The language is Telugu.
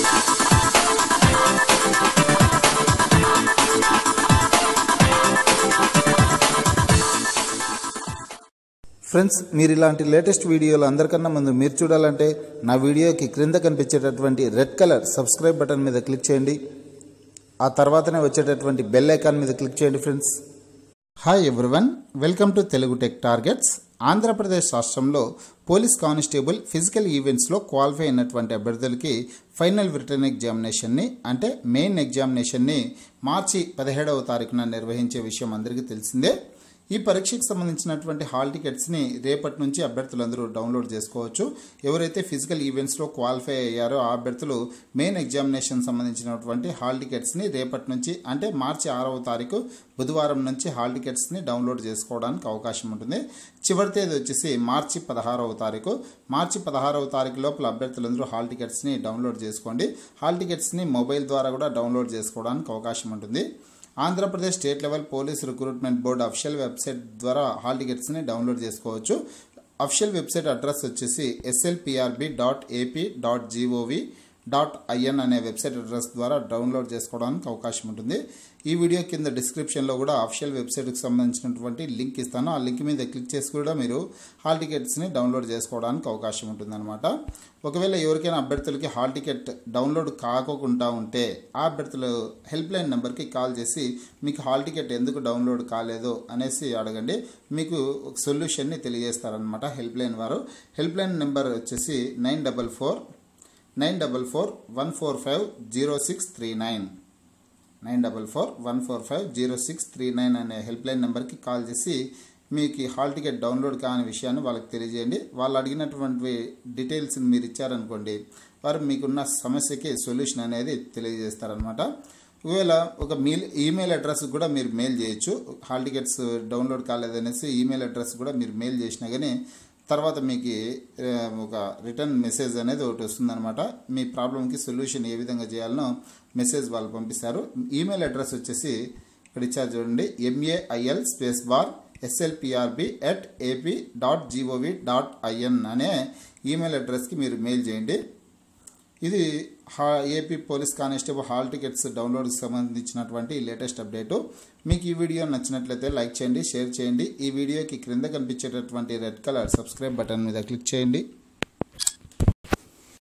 ఫ్రెండ్స్ మీరు ఇలాంటి లేటెస్ట్ వీడియోలు అందరికన్నా ముందు మీరు చూడాలంటే నా వీడియోకి క్రింద కనిపించేటటువంటి రెడ్ కలర్ సబ్స్క్రైబ్ బటన్ మీద క్లిక్ చేయండి ఆ తర్వాతనే వచ్చేటటువంటి బెల్ ఐకాన్ మీద క్లిక్ చేయండి friends hi everyone welcome to Telugu tech targets Andhra Pradesh రాష్ట్రంలో పోలీస్ కానిస్టేబుల్ ఫిజికల్ ఈవెంట్స్లో క్వాలిఫై అయినటువంటి అభ్యర్థులకి ఫైనల్ రిటర్న్ ఎగ్జామినేషన్ని అంటే మెయిన్ ఎగ్జామినేషన్ని మార్చి పదిహేడవ తారీఖున నిర్వహించే విషయం అందరికీ తెలిసిందే ఈ పరీక్షకు సంబంధించినటువంటి హాల్ టికెట్స్ని రేపటి నుంచి అభ్యర్థులందరూ డౌన్లోడ్ చేసుకోవచ్చు ఎవరైతే ఫిజికల్ ఈవెంట్స్లో క్వాలిఫై అయ్యారో ఆ అభ్యర్థులు మెయిన్ ఎగ్జామినేషన్ సంబంధించినటువంటి హాల్ టికెట్స్ని రేపటి నుంచి అంటే మార్చి ఆరవ తారీఖు బుధవారం నుంచి హాల్ టికెట్స్ని డౌన్లోడ్ చేసుకోవడానికి అవకాశం ఉంటుంది చివరి తేదీ వచ్చేసి మార్చి పదహారవ తారీఖు మార్చి పదహారవ తారీఖు లోపల అభ్యర్థులందరూ హాల్ టికెట్స్ని డౌన్లోడ్ చేసుకోండి హాల్ టికెట్స్ని మొబైల్ ద్వారా కూడా డౌన్లోడ్ చేసుకోవడానికి అవకాశం ఉంటుంది Andhra Pradesh state level police recruitment board official website ద్వారా హాల్ టికెట్స్ని డౌన్లోడ్ చేసుకోవచ్చు అఫిషియల్ వెబ్సైట్ అడ్రస్ వచ్చేసి SLPRB dot AP dot GOV dot IN అనే వెబ్సైట్ అడ్రస్ ద్వారా డౌన్లోడ్ చేసుకోవడానికి అవకాశం ఉంటుంది ఈ వీడియో కింద డిస్క్రిప్షన్లో కూడా అఫిషియల్ వెబ్సైట్కి సంబంధించినటువంటి లింక్ ఇస్తాను ఆ లింక్ మీద క్లిక్ చేసి కూడా మీరు హాల్ టికెట్స్ని డౌన్లోడ్ చేసుకోవడానికి అవకాశం ఉంటుందన్నమాట ఒకవేళ ఎవరికైనా అభ్యర్థులకి హాల్ టికెట్ డౌన్లోడ్ కాకోకుండా ఉంటే ఆ అభ్యర్థులు హెల్ప్ లైన్ నెంబర్కి కాల్ చేసి మీకు హాల్ టికెట్ ఎందుకు డౌన్లోడ్ కాలేదు అనేసి అడగండి మీకు ఒక సొల్యూషన్ని తెలియజేస్తారనమాట హెల్ప్ లైన్ వారు హెల్ప్ లైన్ నెంబర్ వచ్చేసి nine double four nine double four one four five zero six three nine nine double four one four five zero six three nine అనే హెల్ప్ లైన్ నెంబర్కి కాల్ చేసి మీకు హాల్ టికెట్ డౌన్లోడ్ కాని విషయాన్ని వాళ్ళకి తెలియజేయండి వాళ్ళు అడిగినటువంటి డీటెయిల్స్ మీరు ఇచ్చారనుకోండి వారు మీకున్న సమస్యకి సొల్యూషన్ అనేది తెలియజేస్తారనమాట ఒకవేళ ఒక మెయిల్ ఈమెయిల్ అడ్రస్ కూడా మీరు మెయిల్ చేయొచ్చు హాల్ టికెట్స్ డౌన్లోడ్ కాలేదనేసి ఈమెయిల్ అడ్రస్ కూడా మీరు మెయిల్ చేసినా కానీ తర్వాత మీకు ఒక రిటర్న్ మెసేజ్ అనేది ఒకటి వస్తుందన్నమాట మీ ప్రాబ్లంకి సొల్యూషన్ ఏ విధంగా చేయాలనో మెసేజ్ వాళ్ళు పంపిస్తారు ఈమెయిల్ అడ్రస్ వచ్చేసి ఇక్కడ ఇచ్చారు చూడండి MAIL space bar SLPRB at AP dot GOV dot IN అనే ఈమెయిల్ అడ్రస్కి మీరు మెయిల్ చేయండి ఇది హా AP police constable hall tickets డౌన్లోడ్కి సంబంధించినటువంటి లేటెస్ట్ అప్డేటు మీకు ఈ వీడియో నచ్చినట్లయితే లైక్ చేయండి షేర్ చేయండి ఈ వీడియోకి క్రింద కనిపించేటటువంటి రెడ్ కలర్ సబ్స్క్రైబ్ బటన్ మీద క్లిక్ చేయండి